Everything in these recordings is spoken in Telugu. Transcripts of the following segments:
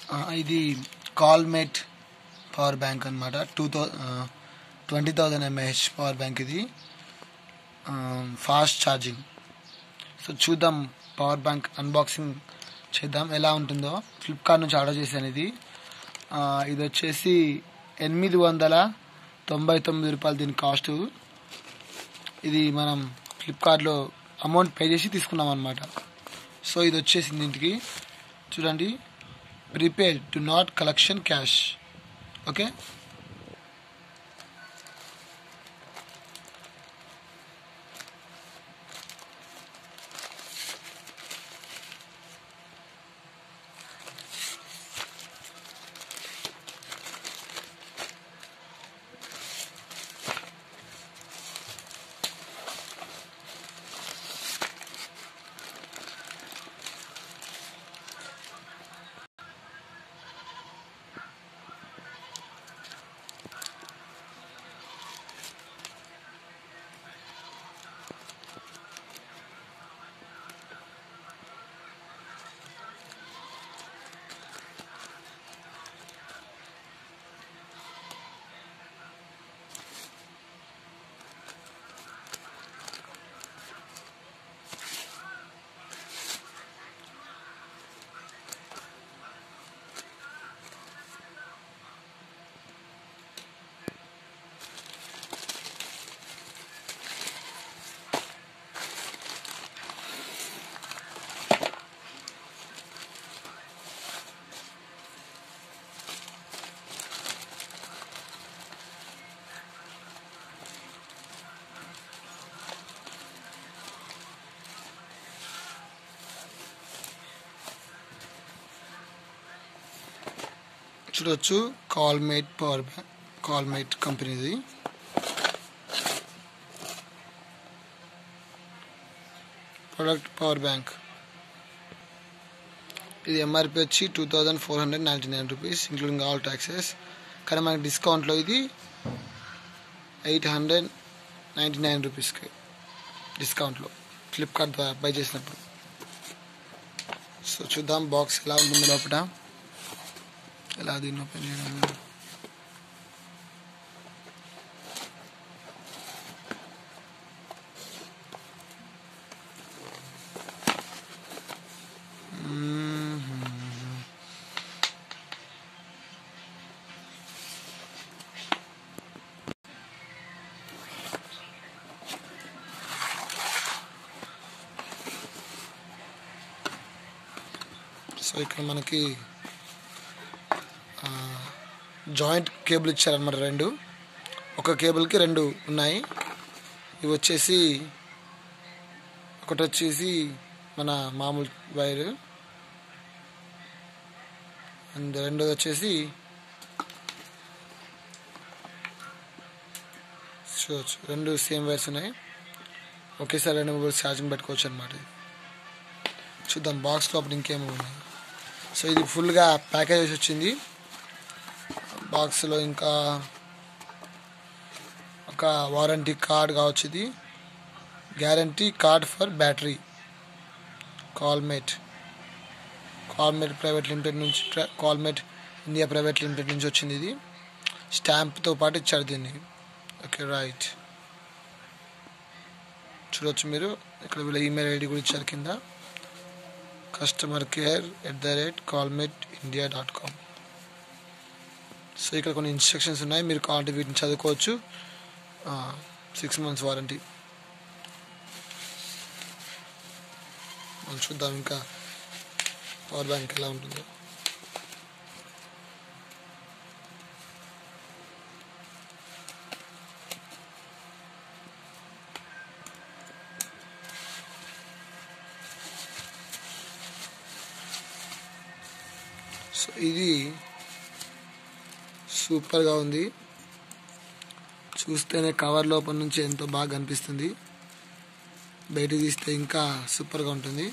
ఆ, ఇది కాల్మేట్ పవర్ బ్యాంక్ అనమాట two thou twenty thousand mAh power bank ఇది ఫాస్ట్ ఛార్జింగ్ సో చూద్దాం పవర్ బ్యాంక్ అన్బాక్సింగ్ చేద్దాం ఎలా ఉంటుందో ఫ్లిప్కార్ట్ నుంచి ఆర్డర్ చేశాను ఇది ఆ, ఇది వచ్చేసి ఎనిమిది వందల తొంభై తొమ్మిది రూపాయలు దీని కాస్ట్ ఇది మనం ఫ్లిప్కార్ట్లో అమౌంట్ పే చేసి తీసుకున్నాం అనమాట సో ఇది వచ్చేసింది ఇంటికి చూడండి prepare to not collection cash okay చూడొచ్చు కాల్మేట్ పవర్ బ్యాంక్ కాల్మేట్ కంపెనీది ప్రొడక్ట్ పవర్ బ్యాంక్ ఇది ఎంఆర్పి వచ్చి two thousand four hundred ninety nine rupees including all taxes కానీ మనకి డిస్కౌంట్లో ఇది ఎయిట్ హండ్రెడ్ నైంటీ నైన్ రూపీస్కి డిస్కౌంట్లో ఫ్లిప్కార్ట్ ద్వారా బై చేసినప్పుడు సో చూద్దాం బాక్స్ ఎలా ఉంటుంది లోపల ఎలా దీన్ని ఓపెన్ చేయడం సో ఇక్కడ మనకి జాయింట్ కేబుల్ ఇచ్చారనమాట రెండు ఒక కేబుల్కి రెండు ఉన్నాయి ఇవి వచ్చేసి ఒకటి వచ్చేసి మన మామూలు వైర్ అండ్ రెండోది వచ్చేసి చూడవచ్చు రెండు సేమ్ వైర్స్ ఉన్నాయి ఒకేసారి రెండు మొబైల్స్ ఛార్జింగ్ పెట్టుకోవచ్చు అనమాట చూద్దాం బాక్స్ లోపల ఇంకేమో ఉన్నాయి సో ఇది ఫుల్గా ప్యాకేజ్ చేసి వచ్చింది బాక్స్లో ఇంకా ఒక వారంటీ కార్డ్ కావచ్చు ఇది guarantee card for battery Callmate Callmate private limited నుంచి కాల్మేట్ ఇండియా ప్రైవేట్ లిమిటెడ్ నుంచి వచ్చింది ఇది స్టాంప్తో పాటు ఇచ్చారు దీన్ని ఓకే రైట్ చూడొచ్చు మీరు ఇక్కడ వీళ్ళ ఈమెయిల్ ఐడి కూడా ఇచ్చారు కింద customer care at the rate Callmate India dot com so ఇక్కడ కొన్ని ఇన్స్ట్రక్షన్స్ ఉన్నాయి మీరు కావాలంటే వీటిని చదువుకోవచ్చు సిక్స్ మంత్స్ వారంటీ మనం చూద్దాం ఇంకా పవర్ బ్యాంక్ ఎలా ఉంటుందో సో ఇది సూపర్గా ఉంది చూస్తేనే కవర్ లోపల నుంచి ఎంతో బాగా కనిపిస్తుంది బయట తీస్తే ఇంకా సూపర్గా ఉంటుంది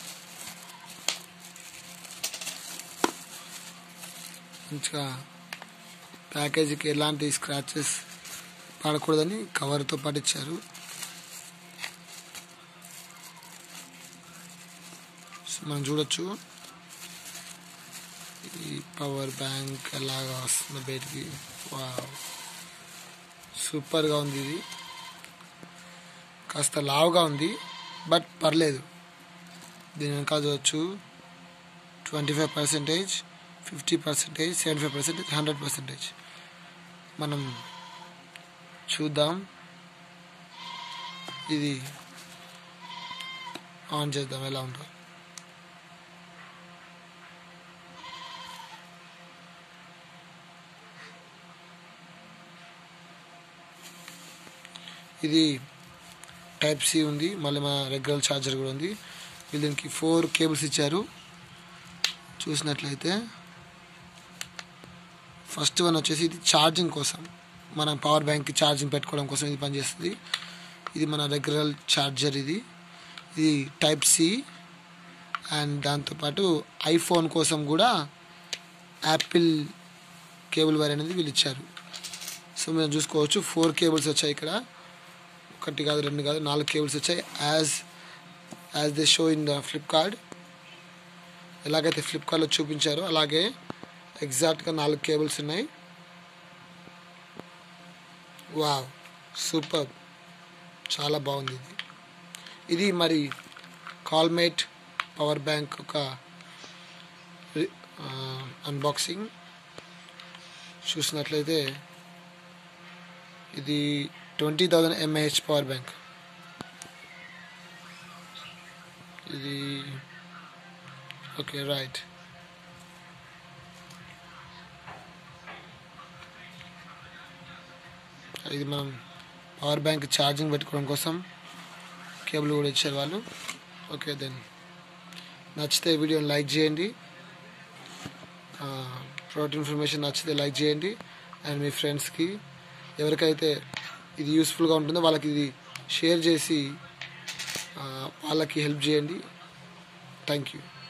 మంచిగా ప్యాకేజీకి ఎలాంటి స్క్రాచెస్ పడకూడదని కవర్తో పాటు ఇచ్చారు సో మనం చూడొచ్చు ఈ పవర్ బ్యాంక్ ఎలాగా వస్తుంది బయటికి వా సూపర్గా ఉంది ఇది కాస్త లావుగా ఉంది బట్ పర్లేదు దీని వెనక చూడవచ్చు twenty five percentage fifty percentage seventy five percentage hundred percentage మనం చూద్దాం ఇది ఆన్ చేద్దాం ఎలా ఉందో ఇది టైప్ సి ఉంది మళ్ళీ మన రెగ్యులర్ ఛార్జర్ కూడా ఉంది వీళ్ళు దీనికి ఫోర్ కేబుల్స్ ఇచ్చారు చూసినట్లయితే ఫస్ట్ వన్ వచ్చేసి ఇది ఛార్జింగ్ కోసం మనం పవర్ బ్యాంక్కి ఛార్జింగ్ పెట్టుకోవడం కోసం ఇది పనిచేస్తుంది ఇది మన రెగ్యులర్ ఛార్జర్ ఇది ఇది టైప్ సి అండ్ దాంతోపాటు ఐఫోన్ కోసం కూడా యాపిల్ కేబుల్ వైర్ అనేది వీళ్ళు ఇచ్చారు సో మేము చూసుకోవచ్చు ఫోర్ కేబుల్స్ వచ్చాయి ఇక్కడ ఒకటి కాదు రెండు కాదు నాలుగు కేబుల్స్ వచ్చాయి as as they show in the Flipkart ఎలాగైతే ఫ్లిప్కార్ట్లో చూపించారో అలాగే ఎగ్జాక్ట్గా నాలుగు కేబుల్స్ ఉన్నాయి వావ్ సూపర్ చాలా బాగుంది ఇది ఇది మరి కాల్మేట్ పవర్ బ్యాంక్ ఒక అన్బాక్సింగ్ చూసినట్లయితే ఇది twenty thousand mAh power bank ఇది ఓకే రైట్ ఇది మనం పవర్ బ్యాంక్ ఛార్జింగ్ పెట్టుకోవడం కోసం కేబుల్ కూడా ఇచ్చారు వాళ్ళు ఓకే దెన్ నచ్చితే వీడియోని లైక్ చేయండి ప్రోడక్ట్ ఇన్ఫర్మేషన్ నచ్చితే లైక్ చేయండి అండ్ మీ ఫ్రెండ్స్కి ఎవరికైతే ఇది యూస్ఫుల్గా ఉంటుందో వాళ్ళకి ఇది షేర్ చేసి ఆ, వాళ్ళకి హెల్ప్ చేయండి థ్యాంక్ యూ